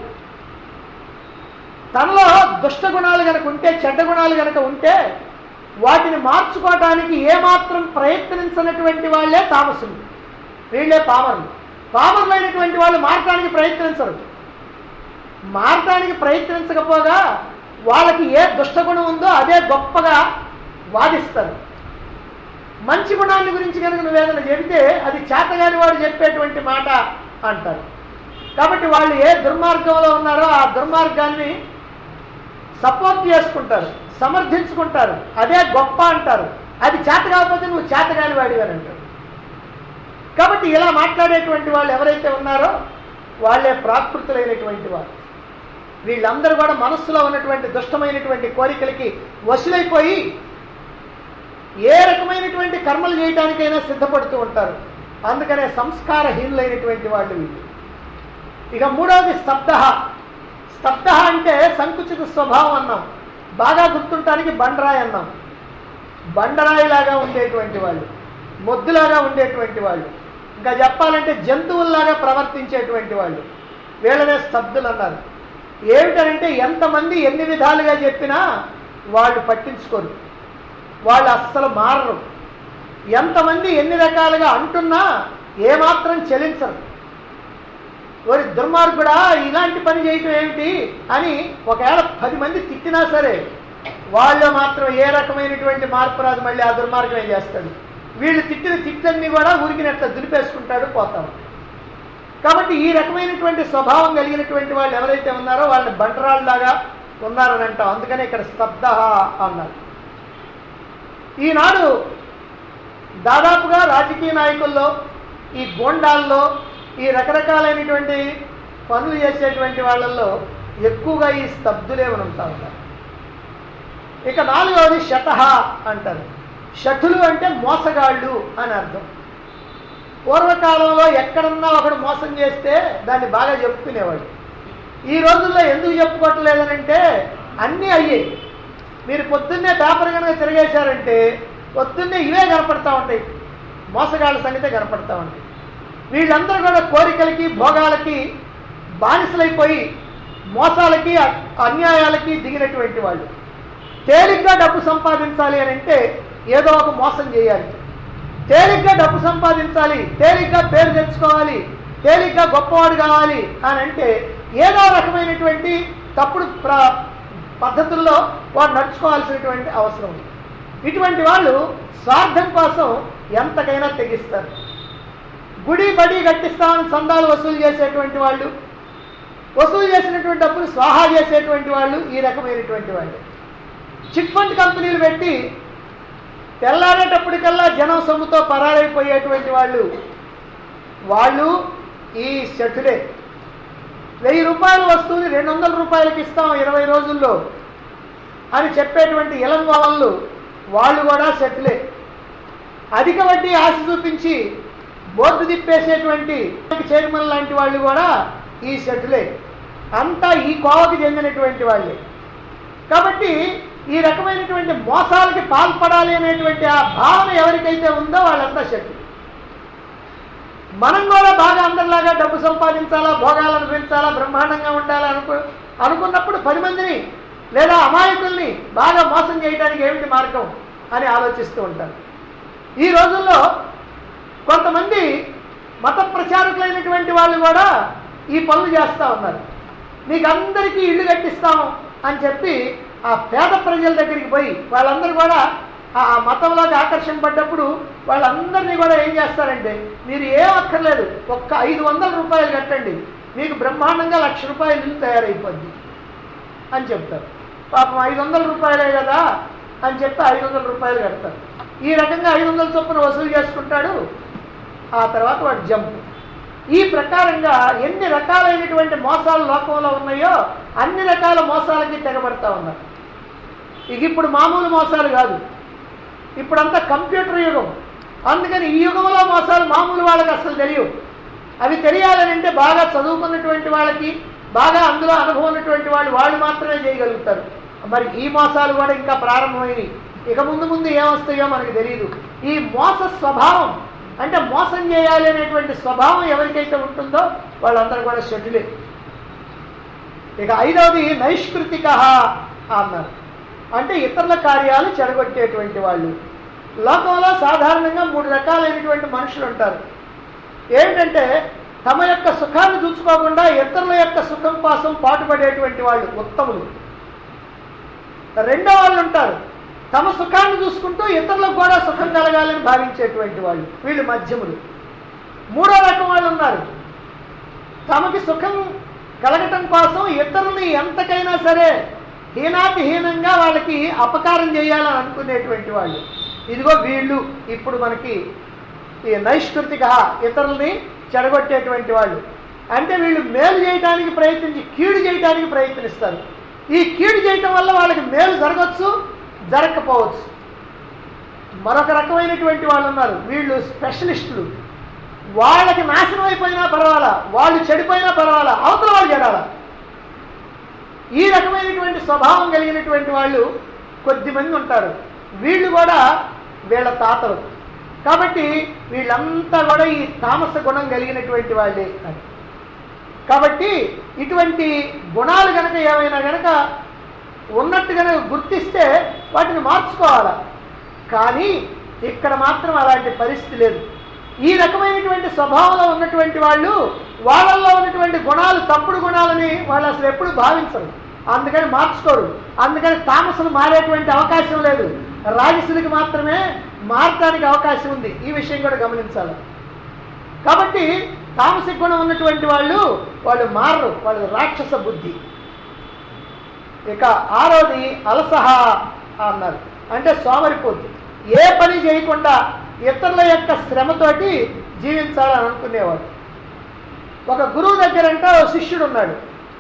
తనలో దుష్ట గుణాలు కనుక ఉంటే చెడ్డ గుణాలు కనుక ఉంటే వాటిని మార్చుకోవడానికి ఏమాత్రం ప్రయత్నించినటువంటి వాళ్ళే తామసులు వీళ్ళే పామరులు పామరులైనటువంటి వాళ్ళు మారటానికి ప్రయత్నించరు మారటానికి ప్రయత్నించకపోగా వాళ్ళకి ఏ దుష్టగుణం ఉందో అదే గొప్పగా వాదిస్తారు మంచి గుణాన్ని గురించి కనుక నువ్వు ఏదైనా చెబితే అది చేతగాని వాడు చెప్పేటువంటి మాట అంటారు కాబట్టి వాళ్ళు ఏ దుర్మార్గంలో ఉన్నారో ఆ దుర్మార్గాన్ని సపోర్ట్ చేసుకుంటారు సమర్థించుకుంటారు అదే గొప్ప అంటారు అది చేత కాకపోతే నువ్వు చేతగాని వాడివని అంటారు కాబట్టి ఇలా మాట్లాడేటువంటి వాళ్ళు ఎవరైతే ఉన్నారో వాళ్ళే ప్రాకృతులైనటువంటి వారు వీళ్ళందరూ కూడా మనస్సులో ఉన్నటువంటి దుష్టమైనటువంటి కోరికలకి వశులైపోయి ఏ రకమైనటువంటి కర్మలు చేయడానికైనా సిద్ధపడుతూ ఉంటారు అందుకనే సంస్కారహీనులైనటువంటి వాళ్ళు వీళ్ళు ఇక మూడవది స్తబ్ద స్తబ్ద అంటే సంకుచిత స్వభావం అన్నాం బాగా గుర్తుంటానికి బండరాయి అన్నాం బండరాయిలాగా ఉండేటువంటి వాళ్ళు మొద్దులాగా ఉండేటువంటి వాళ్ళు ఇంకా చెప్పాలంటే జంతువుల్లాగా ప్రవర్తించేటువంటి వాళ్ళు వీళ్ళనే స్తబ్దులు అన్నారు ఏమిటనంటే ఎంతమంది ఎన్ని విధాలుగా చెప్పినా వాళ్ళు పట్టించుకోరు వాళ్ళు అస్సలు మారరు ఎంతమంది ఎన్ని రకాలుగా అంటున్నా ఏమాత్రం చెలించరు ఓరి దుర్మార్గుడా ఇలాంటి పని చేయటం ఏమిటి అని ఒకవేళ పది మంది తిట్టినా సరే వాళ్ళు మాత్రం ఏ రకమైనటువంటి మార్పు రాదు మళ్ళీ ఆ దుర్మార్గమే చేస్తాడు వీళ్ళు తిట్టిన తిట్లన్నీ కూడా ఉరికినట్ల దులిపేసుకుంటాడు పోతాం కాబట్టి ఈ రకమైనటువంటి స్వభావం కలిగినటువంటి వాళ్ళు ఎవరైతే ఉన్నారో వాళ్ళని బంటరాళ్ళలాగా ఉన్నారని అంటాం అందుకనే ఇక్కడ స్తబ్ద అన్నారు ఈనాడు దాదాపుగా రాజకీయ నాయకుల్లో ఈ గోండాల్లో ఈ రకరకాలైనటువంటి పనులు చేసేటువంటి వాళ్ళల్లో ఎక్కువగా ఈ స్తబ్దులే ఉంటా ఉంటారు ఇక నాలుగవది శతహ అంటారు షఠులు అంటే మోసగాళ్ళు అని అర్థం పూర్వకాలంలో ఎక్కడన్నా ఒకడు మోసం చేస్తే దాన్ని బాగా చెప్పుకునేవాడు ఈ రోజుల్లో ఎందుకు చెప్పుకోవట్లేదనంటే అన్నీ అయ్యాయి మీరు పొద్దున్నే పేపర్ కనుక తిరిగేశారంటే పొద్దున్నే ఇవే కనపడతా ఉంటాయి మోసగాళ్ళ సంగతే కనపడతా ఉంటాయి వీళ్ళందరూ కూడా కోరికలకి భోగాలకి బానిసలైపోయి మోసాలకి అ- అన్యాయాలకి దిగినటువంటి వాళ్ళు తేలిగ్గా డబ్బు సంపాదించాలి అని అంటే ఏదో ఒక మోసం చేయాలి తేలిగ్గా డబ్బు సంపాదించాలి తేలిగ్గా పేరు తెచ్చుకోవాలి తేలిగ్గా గొప్పవాడు కావాలి అని అంటే ఏదో రకమైనటువంటి తప్పుడు ప్ర పద్ధతుల్లో వాడు నడుచుకోవాల్సినటువంటి అవసరం ఉంది ఇటువంటి వాళ్ళు స్వార్థం కోసం ఎంతకైనా తెగిస్తారు గుడి బడి కట్టిస్తామని సందాలు వసూలు చేసేటువంటి వాళ్ళు వసూలు చేసినటువంటి డబ్బులు స్వాహా చేసేటువంటి వాళ్ళు ఈ రకమైనటువంటి వాళ్ళు చిట్ ఫండ్ కంపెనీలు పెట్టి తెల్లారేటప్పటికల్లా జనం సొమ్ముతో పరారైపోయేటువంటి వాళ్ళు వాళ్ళు ఈ షఠులే వెయ్యి రూపాయల వస్తువుని రెండు వందల రూపాయలకి ఇస్తాం ఇరవై రోజుల్లో అని చెప్పేటువంటి ఇలం వాళ్ళు వాళ్ళు కూడా షఠులే అధిక వడ్డీ ఆశ చూపించి బోర్డు తిప్పేసేటువంటి చైర్మన్ లాంటి వాళ్ళు కూడా ఈ షఠులే అంతా ఈ కోవకి చెందినటువంటి వాళ్ళే కాబట్టి ఈ రకమైనటువంటి మోసాలకి పాల్పడాలి అనేటువంటి ఆ భావన ఎవరికైతే ఉందో వాళ్ళంతా శక్తి మనం కూడా బాగా అందరిలాగా డబ్బు సంపాదించాలా భోగాలు అనిపించాలా బ్రహ్మాండంగా ఉండాలా అనుకు అనుకున్నప్పుడు పది మందిని లేదా అమాయకుల్ని బాగా మోసం చేయడానికి ఏమిటి మార్గం అని ఆలోచిస్తూ ఉంటారు ఈ రోజుల్లో కొంతమంది మత ప్రచారకులైనటువంటి వాళ్ళు కూడా ఈ పనులు చేస్తూ ఉన్నారు మీకు అందరికీ ఇల్లు కట్టిస్తాం అని చెప్పి ఆ పేద ప్రజల దగ్గరికి పోయి వాళ్ళందరూ కూడా ఆ మతంలోకి ఆకర్షింపడ్డప్పుడు వాళ్ళందరినీ కూడా ఏం చేస్తారంటే మీరు ఏం అక్కర్లేదు ఒక్క ఐదు వందల రూపాయలు కట్టండి మీకు బ్రహ్మాండంగా లక్ష రూపాయలు ఇల్లు తయారైపోద్ది అని చెప్తారు పాపం ఐదు వందల రూపాయలే కదా అని చెప్పి ఐదు వందల రూపాయలు కడతారు ఈ రకంగా ఐదు వందల చొప్పున వసూలు చేసుకుంటాడు ఆ తర్వాత వాడు జంప్ ఈ ప్రకారంగా ఎన్ని రకాలైనటువంటి మోసాలు లోకంలో ఉన్నాయో అన్ని రకాల మోసాలకి తెగబడతా ఉన్నారు ఇక ఇప్పుడు మామూలు మోసాలు కాదు ఇప్పుడంతా కంప్యూటర్ యుగం అందుకని ఈ యుగంలో మోసాలు మామూలు వాళ్ళకి అసలు తెలియవు అవి తెలియాలని అంటే బాగా చదువుకున్నటువంటి వాళ్ళకి బాగా అందులో అనుభవం ఉన్నటువంటి వాళ్ళు వాళ్ళు మాత్రమే చేయగలుగుతారు మరి ఈ మోసాలు కూడా ఇంకా ప్రారంభమైనవి ఇక ముందు ముందు ఏమొస్తాయో మనకు తెలియదు ఈ మోస స్వభావం అంటే మోసం చేయాలి అనేటువంటి స్వభావం ఎవరికైతే ఉంటుందో వాళ్ళందరూ కూడా షెడ్యులే ఇక ఐదవది నైష్కృతిక అన్నారు అంటే ఇతరుల కార్యాలు చెడగొట్టేటువంటి వాళ్ళు లోకంలో సాధారణంగా మూడు రకాలైనటువంటి మనుషులు ఉంటారు ఏంటంటే తమ యొక్క సుఖాన్ని చూసుకోకుండా ఇతరుల యొక్క సుఖం కోసం పాటుపడేటువంటి వాళ్ళు ఉత్తములు రెండో వాళ్ళు ఉంటారు తమ సుఖాన్ని చూసుకుంటూ ఇతరులకు కూడా సుఖం కలగాలని భావించేటువంటి వాళ్ళు వీళ్ళు మధ్యములు మూడో రకం వాళ్ళు ఉన్నారు తమకి సుఖం కలగటం కోసం ఇతరుల్ని ఎంతకైనా సరే హీనాతిహీనంగా వాళ్ళకి అపకారం చేయాలని అనుకునేటువంటి వాళ్ళు ఇదిగో వీళ్ళు ఇప్పుడు మనకి ఈ నైష్కృతిక ఇతరుల్ని చెడగొట్టేటువంటి వాళ్ళు అంటే వీళ్ళు మేలు చేయడానికి ప్రయత్నించి కీడు చేయడానికి ప్రయత్నిస్తారు ఈ కీడు చేయటం వల్ల వాళ్ళకి మేలు జరగచ్చు జరగకపోవచ్చు మరొక రకమైనటువంటి వాళ్ళు ఉన్నారు వీళ్ళు స్పెషలిస్టులు వాళ్ళకి నాశనం అయిపోయినా పర్వాలా వాళ్ళు చెడిపోయినా పర్వాలా అవతల వాళ్ళు చెడాలా ఈ రకమైనటువంటి స్వభావం కలిగినటువంటి వాళ్ళు కొద్దిమంది ఉంటారు వీళ్ళు కూడా వీళ్ళ తాతలు కాబట్టి వీళ్ళంతా కూడా ఈ తామస గుణం కలిగినటువంటి వాళ్ళే అని కాబట్టి ఇటువంటి గుణాలు గనక ఏమైనా గనక ఉన్నట్టు గనక గుర్తిస్తే వాటిని మార్చుకోవాలా కానీ ఇక్కడ మాత్రం అలాంటి పరిస్థితి లేదు ఈ రకమైనటువంటి స్వభావంలో ఉన్నటువంటి వాళ్ళు వాళ్ళల్లో ఉన్నటువంటి గుణాలు తప్పుడు గుణాలని వాళ్ళు అసలు ఎప్పుడు భావించరు అందుకని మార్చుకోరు అందుకని తామసులు మారేటువంటి అవకాశం లేదు రాజసులకి మాత్రమే మారటానికి అవకాశం ఉంది ఈ విషయం కూడా గమనించాలి కాబట్టి తామసిక గుణం ఉన్నటువంటి వాళ్ళు వాళ్ళు మారరు వాళ్ళు రాక్షస బుద్ధి ఇక ఆరోది అలసహ అన్నారు అంటే సోమరిపోద్ది ఏ పని చేయకుండా ఇతరుల యొక్క శ్రమతోటి జీవించాలని అనుకునేవాడు ఒక గురువు దగ్గరంటే ఓ శిష్యుడు ఉన్నాడు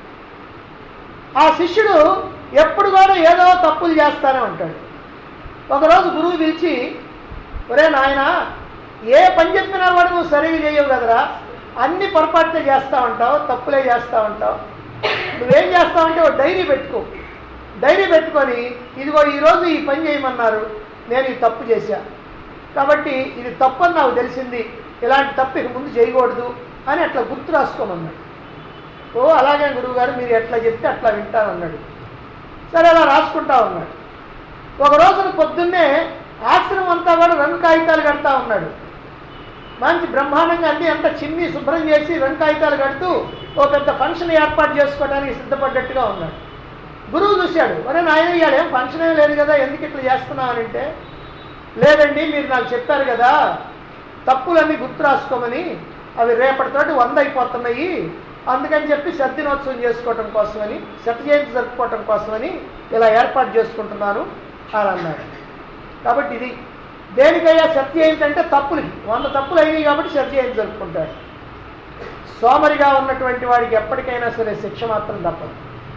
ఆ శిష్యుడు ఎప్పుడు కూడా ఏదో తప్పులు చేస్తానే ఉంటాడు ఒకరోజు గురువు పిలిచి ఒరే నాయన ఏ పని చెప్పినా కూడా నువ్వు సరిగా చేయవు కదరా అన్ని పొరపాట్లే చేస్తూ ఉంటావు తప్పులే చేస్తూ ఉంటావు నువ్వేం చేస్తావంటే ఒక డైరీ పెట్టుకో డైరీ పెట్టుకొని ఇదిగో ఈరోజు ఈ పని చేయమన్నారు నేను ఈ తప్పు చేశా కాబట్టి ఇది తప్పు అని నాకు తెలిసింది ఇలాంటి తప్పు ఇక ముందు చేయకూడదు అని అట్లా గుర్తు రాసుకోమన్నాడు ఓ అలాగే గురువుగారు మీరు ఎట్లా చెప్తే అట్లా వింటానన్నాడు సరే అలా రాసుకుంటా ఉన్నాడు ఒక రోజున పొద్దున్నే ఆశ్రమం అంతా కూడా రంగు కాగితాలు కడతా ఉన్నాడు మంచి బ్రహ్మాండంగా అన్ని అంత చిన్ని శుభ్రం చేసి రంగు కాగితాలు కడుతూ ఓ పెద్ద ఫంక్షన్ ఏర్పాటు చేసుకోవడానికి సిద్ధపడ్డట్టుగా ఉన్నాడు గురువు చూశాడు మరి నాయన ఇవాళ ఏం ఫంక్షన్ ఏం లేదు కదా ఎందుకు ఇట్లా చేస్తున్నావు అని అంటే లేదండి మీరు నాకు చెప్పారు కదా తప్పులన్నీ గుర్తు రాసుకోమని అవి రేపటితోటి వంద అయిపోతున్నాయి అందుకని చెప్పి శతదినోత్సవం చేసుకోవటం కోసమని శత జయంతి జరుపుకోవటం కోసమని ఇలా ఏర్పాటు చేసుకుంటున్నాను అని అన్నాడు కాబట్టి ఇది దేనికయ్యా శత జయంతి అంటే తప్పులకి వంద తప్పులు అయినాయి కాబట్టి శత జయంతి జరుపుకుంటాడు సోమరిగా ఉన్నటువంటి వాడికి ఎప్పటికైనా సరే శిక్ష మాత్రం తప్పదు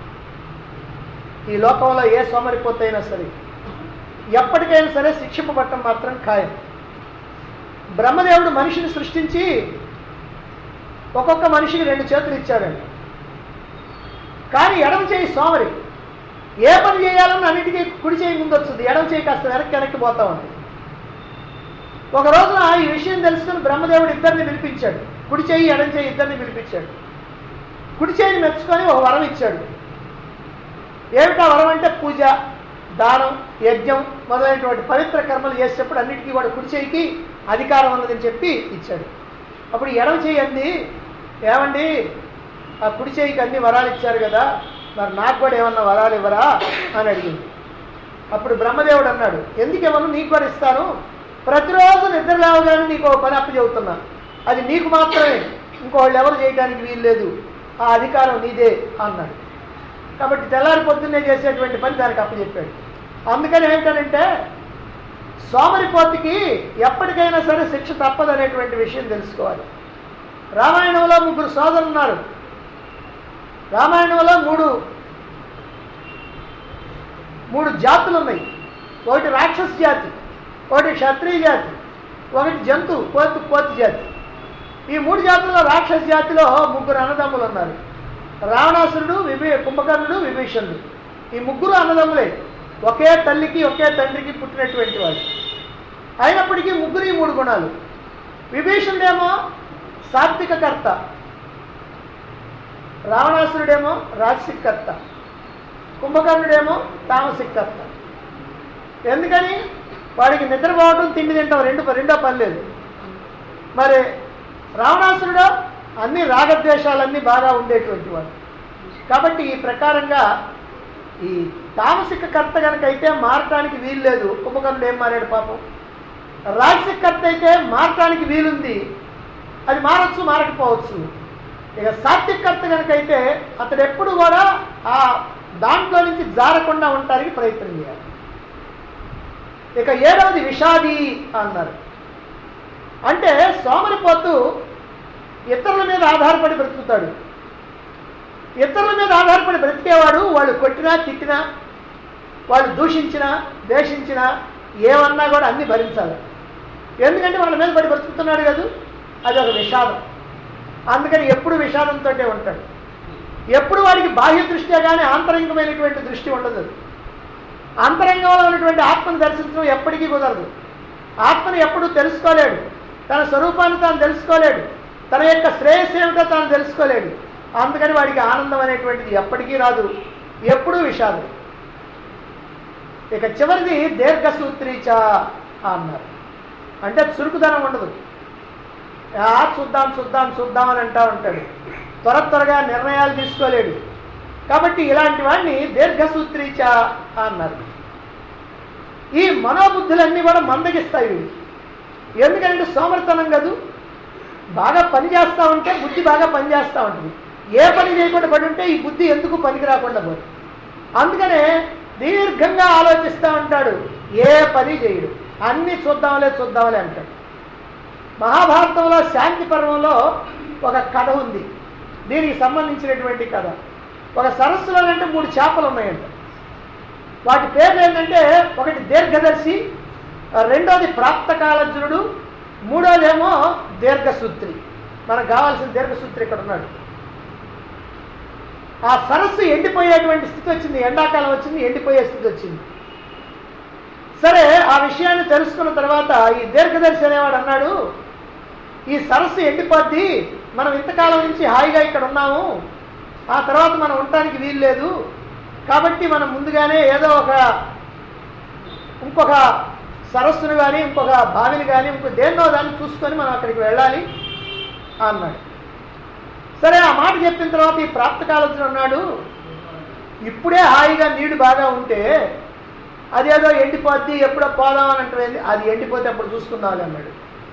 ఈ లోకంలో ఏ సోమరిపోతైనా సరే ఎప్పటికైనా సరే శిక్షింపబట్టం మాత్రం ఖాయం బ్రహ్మదేవుడు మనిషిని సృష్టించి ఒక్కొక్క మనిషికి రెండు చేతులు ఇచ్చాడండి కానీ ఎడమ చేయి సోమరి ఏ పని చేయాలన్నా అన్నిటికీ కుడి చేయి ముందు వస్తుంది ఎడమ చేయి కాస్త వెనక్కి వెనక్కి పోతా ఉంటుంది ఒక రోజున ఈ విషయం తెలుసుకుని బ్రహ్మదేవుడు ఇద్దరిని పిలిపించాడు కుడి చేయి ఎడం చేయి ఇద్దరిని పిలిపించాడు కుడి చేయిని మెచ్చుకొని ఒక వరం ఇచ్చాడు ఏమిటా వరం అంటే పూజ దానం యజ్ఞం మొదలైనటువంటి పవిత్ర కర్మలు చేసేటప్పుడు అన్నిటికీ కూడా కుడి చేయికి అధికారం ఉన్నదని చెప్పి ఇచ్చాడు అప్పుడు ఎడమ చేయి అంది ఏమండి ఆ కుడి చేయికి అన్ని వరాలు ఇచ్చారు కదా మరి నాకు కూడా ఏమన్నా వరాలు ఇవ్వరా అని అడిగింది అప్పుడు బ్రహ్మదేవుడు అన్నాడు ఎందుకు ఇవ్వను నీకు కూడా ఇస్తాను ప్రతిరోజు నిద్ర లేవగానే నీకు ఒక పని అప్పచెబుతున్నా అది నీకు మాత్రమే ఇంకోళ్ళు ఎవరు చేయడానికి వీలు లేదు ఆ అధికారం నీదే అన్నాడు కాబట్టి తెల్లారి పొద్దున్నే చేసేటువంటి పని దానికి అప్పచెప్పాడు అందుకని ఏమిటనంటే సోమరిపోతికి ఎప్పటికైనా సరే శిక్ష తప్పదనేటువంటి విషయం తెలుసుకోవాలి రామాయణంలో ముగ్గురు సోదరులు ఉన్నారు రామాయణంలో మూడు మూడు జాతులు ఉన్నాయి ఒకటి రాక్షస జాతి ఒకటి క్షత్రియ జాతి ఒకటి జంతు కోతి కోతి జాతి ఈ మూడు జాతుల్లో రాక్షస జాతిలో ముగ్గురు అన్నదమ్ములు ఉన్నారు రావణాసురుడు విభీ కుంభకర్ణుడు విభీషణుడు ఈ ముగ్గురు అన్నదమ్ములే ఒకే తల్లికి ఒకే తండ్రికి పుట్టినటువంటి వాళ్ళు అయినప్పటికీ ముగ్గురు ఈ మూడు గుణాలు విభీషణుడేమో సాత్విక కర్త రావణాసురుడేమో రాజసిక కర్త కుంభకర్ణుడేమో తామసిక కర్త ఎందుకని వాడికి నిద్రపోవటం తిండి తింటాం రెండు రెండో పని లేదు మరి రావణాసురుడు అన్ని రాగద్వేషాలన్నీ బాగా ఉండేటువంటి వాడు కాబట్టి ఈ ప్రకారంగా ఈ తామసిక కర్త కనుక అయితే మారటానికి వీలు లేదు కుంభకర్ణుడు ఏం మారాడు పాపం రాజసిక కర్త అయితే మారటానికి వీలుంది అది మారచ్చు మారకపోవచ్చు ఇక సాత్విక కర్త కనుక అయితే అతడు ఎప్పుడు కూడా ఆ దాంట్లో నుంచి జారకుండా ఉండటానికి ప్రయత్నం చేయాలి ఇక ఏడవది విషాది అన్నారు అంటే సోమరిపోతు ఇతరుల మీద ఆధారపడి బ్రతుకుతాడు ఇతరుల మీద ఆధారపడి బ్రతికేవాడు వాళ్ళు కొట్టినా తిట్టినా వాళ్ళు దూషించినా ద్వేషించినా ఏమన్నా కూడా అన్ని భరించాలి ఎందుకంటే వాళ్ళ మీద పడి బ్రతుకుతున్నాడు కదా అది ఒక విషాదం అందుకని ఎప్పుడు విషాదంతో ఉంటాడు ఎప్పుడు వాడికి బాహ్య దృష్ట్యా కానీ ఆంతరంగమైనటువంటి దృష్టి ఉండదు అంతరంగంలో ఉన్నటువంటి ఆత్మను దర్శించడం ఎప్పటికీ కుదరదు ఆత్మను ఎప్పుడు తెలుసుకోలేడు తన స్వరూపాన్ని తాను తెలుసుకోలేడు తన యొక్క శ్రేయస్సు ఏమిటో తాను తెలుసుకోలేడు అందుకని వాడికి ఆనందం అనేటువంటిది ఎప్పటికీ రాదు ఎప్పుడూ విషాదం ఇక చివరిది దీర్ఘసూత్రీచ అన్నారు అంటే చురుకుదనం ఉండదు ఆ చూద్దాం చూద్దాం చూద్దాం అని అంటా ఉంటాడు త్వర త్వరగా నిర్ణయాలు తీసుకోలేడు కాబట్టి ఇలాంటి వాడిని దీర్ఘసూత్రీచ అన్నారు ఈ మనోబుద్ధులన్నీ కూడా మందగిస్తాయి వీడికి ఎందుకంటే సోమర్తనం కదూ బాగా పని చేస్తూ ఉంటే బుద్ధి బాగా పని చేస్తూ ఉంటుంది ఏ పని చేయకుండా పడి ఉంటే ఈ బుద్ధి ఎందుకు పనికి రాకుండా పోదు అందుకనే దీర్ఘంగా ఆలోచిస్తూ ఉంటాడు ఏ పని చేయడు అన్నీ చూద్దాంలే చూద్దాంలే అంటాడు మహాభారతంలో శాంతి పర్వంలో ఒక కథ ఉంది దీనికి సంబంధించినటువంటి కథ ఒక సరస్సులో అంటే మూడు చేపలు ఉన్నాయంట వాటి పేర్లు ఏంటంటే ఒకటి దీర్ఘదర్శి రెండోది ప్రాప్తకాలజ్ఞుడు మూడోదేమో దీర్ఘసూత్రి మనకు కావాల్సిన దీర్ఘసూత్రి ఇక్కడ ఉన్నాడు ఆ సరస్సు ఎండిపోయేటువంటి స్థితి వచ్చింది ఎండాకాలం వచ్చింది ఎండిపోయే స్థితి వచ్చింది సరే ఆ విషయాన్ని తెలుసుకున్న తర్వాత ఈ దీర్ఘదర్శి అనేవాడు అన్నాడు ఈ సరస్సు ఎండిపోద్ది మనం ఇంతకాలం నుంచి హాయిగా ఇక్కడ ఉన్నాము ఆ తర్వాత మనం ఉండటానికి వీలు లేదు కాబట్టి మనం ముందుగానే ఏదో ఒక ఇంకొక సరస్సును కానీ ఇంకొక బావిని కానీ ఇంకో దేన్నో దాన్ని చూసుకొని మనం అక్కడికి వెళ్ళాలి అన్నాడు సరే ఆ మాట చెప్పిన తర్వాత ఈ ప్రాప్తకాలజ్ఞుడు అన్నాడు ఇప్పుడే హాయిగా నీళ్లు బాగా ఉంటే అదేదో ఎండిపోద్ది ఎప్పుడో పోదాం అని అంటే అది ఎండిపోతే అప్పుడు చూసుకుందాం అన్నాడు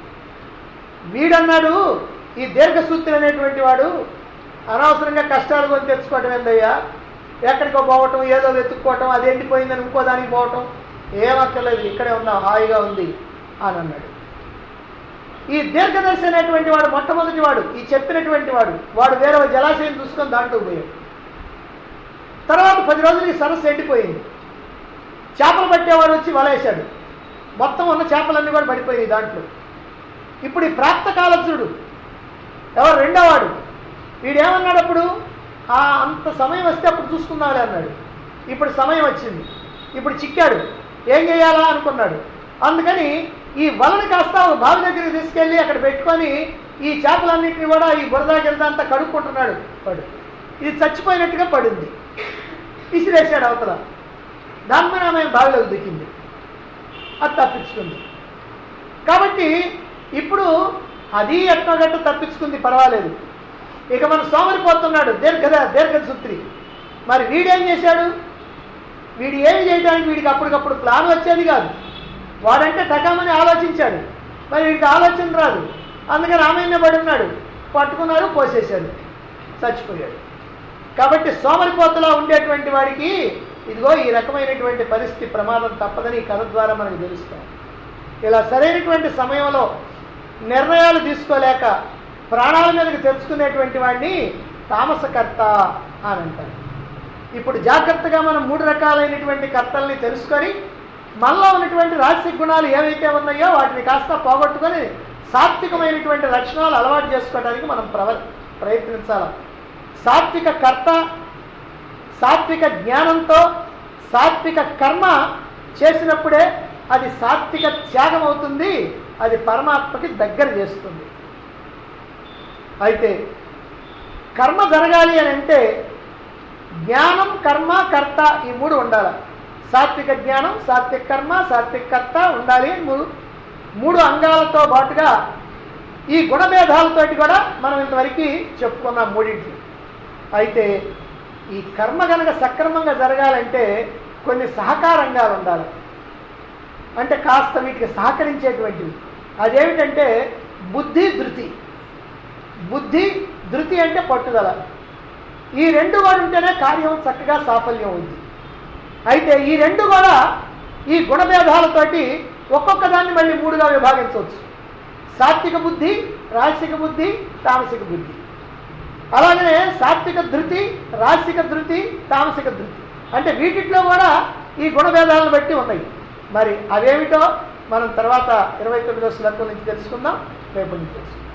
వీడన్నాడు ఈ దీర్ఘసూత్రి అనేటువంటి వాడు అనవసరంగా కష్టాలు కొని తెచ్చుకోవటం ఏందయ్యా ఎక్కడికో పోవటం ఏదో వెతుక్కోవటం అది ఎండిపోయిందని ఇంకో దానికి పోవటం ఏమక్కర్లేదు ఇక్కడే ఉందాం హాయిగా ఉంది అని అన్నాడు ఈ దీర్ఘదర్శి అనేటువంటి వాడు మొట్టమొదటి వాడు ఈ చెప్పినటువంటి వాడు వాడు వేరే ఒక జలాశయం చూసుకొని దాంట్లో పోయాడు తర్వాత పది రోజులకి సరస్సు ఎండిపోయింది చేపలు పట్టేవాడు వచ్చి వలేశాడు మొత్తం ఉన్న చేపలన్నీ కూడా పడిపోయినాయి దాంట్లో ఇప్పుడు ఈ ప్రాప్త కాలజ్ఞుడు ఎవరు రెండోవాడు వీడేమన్నాడు అప్పుడు ఆ అంత సమయం వస్తే అప్పుడు చూసుకుందాంలే అన్నాడు ఇప్పుడు సమయం వచ్చింది ఇప్పుడు చిక్కాడు ఏం చేయాలా అనుకున్నాడు అందుకని ఈ వలని కాస్త ఒక బావి దగ్గరికి తీసుకెళ్ళి అక్కడ పెట్టుకొని ఈ చేపలన్నింటినీ కూడా ఈ బురద గిరద అంతా కడుక్కుంటున్నాడు వాడు ఇది చచ్చిపోయినట్టుగా పడింది విసిరేసాడు అవతల దానిపైన ఆమె బావిలోకి దిక్కింది అది తప్పించుకుంది కాబట్టి ఇప్పుడు అది ఎట్నగట్టు తప్పించుకుంది పర్వాలేదు ఇక మన సోమరిపోతున్నాడు దీర్ఘ దీర్ఘ సూత్రి మరి వీడేం చేశాడు వీడు ఏమి చేయడానికి వీడికి అప్పటికప్పుడు ప్లాన్ వచ్చేది కాదు వాడంటే టకామని ఆలోచించాడు మరి వీడికి ఆలోచన రాదు అందుకని ఆమె పడి ఉన్నాడు పట్టుకున్నారు పోసేశాడు చచ్చిపోయాడు కాబట్టి సోమరిపోతలో ఉండేటువంటి వాడికి ఇదిగో ఈ రకమైనటువంటి పరిస్థితి ప్రమాదం తప్పదని ఈ కథ ద్వారా మనకు తెలుస్తాం ఇలా సరైనటువంటి సమయంలో నిర్ణయాలు తీసుకోలేక ప్రాణాల మీదకి తెచ్చుకునేటువంటి వాడిని తామసకర్త అని అంటారు ఇప్పుడు జాగ్రత్తగా మనం మూడు రకాలైనటువంటి కర్తల్ని తెలుసుకొని మనలో ఉన్నటువంటి రాజసిక గుణాలు ఏవైతే ఉన్నాయో వాటిని కాస్త పోగొట్టుకొని సాత్వికమైనటువంటి లక్షణాలు అలవాటు చేసుకోవడానికి మనం ప్రవ ప్రయత్నించాలి సాత్విక కర్త సాత్విక జ్ఞానంతో సాత్విక కర్మ చేసినప్పుడే అది సాత్విక త్యాగం అవుతుంది అది పరమాత్మకి దగ్గర చేస్తుంది అయితే కర్మ జరగాలి అని అంటే జ్ఞానం కర్మ కర్త ఈ మూడు ఉండాలి సాత్విక జ్ఞానం సాత్విక కర్మ సాత్విక కర్త ఉండాలి అని మూడు మూడు అంగాలతో పాటుగా ఈ గుణభేదాలతోటి కూడా మనం ఇంతవరకు చెప్పుకున్నాం మూడింటి అయితే ఈ కర్మ గనక సక్రమంగా జరగాలంటే కొన్ని సహకారంగాలు ఉండాలి అంటే కాస్త వీటికి సహకరించేటువంటివి అదేమిటంటే బుద్ధి ధృతి బుద్ధి ధృతి అంటే పట్టుదల ఈ రెండు కూడా ఉంటేనే కార్యం చక్కగా సాఫల్యం ఉంది అయితే ఈ రెండు కూడా ఈ గుణభేదాలతోటి ఒక్కొక్క దాన్ని మళ్ళీ మూడుగా విభాగించవచ్చు సాత్విక బుద్ధి రాజసిక బుద్ధి తామసిక బుద్ధి అలాగనే సాత్విక ధృతి రాజసిక ధృతి తామసిక ధృతి అంటే వీటిట్లో కూడా ఈ గుణభేదాలను బట్టి ఉన్నాయి మరి అవేమిటో మనం తర్వాత ఇరవై తొమ్మిదో శ్లోకం నుంచి తెలుసుకుందాం రేపు నుంచి తెలుసుకుందాం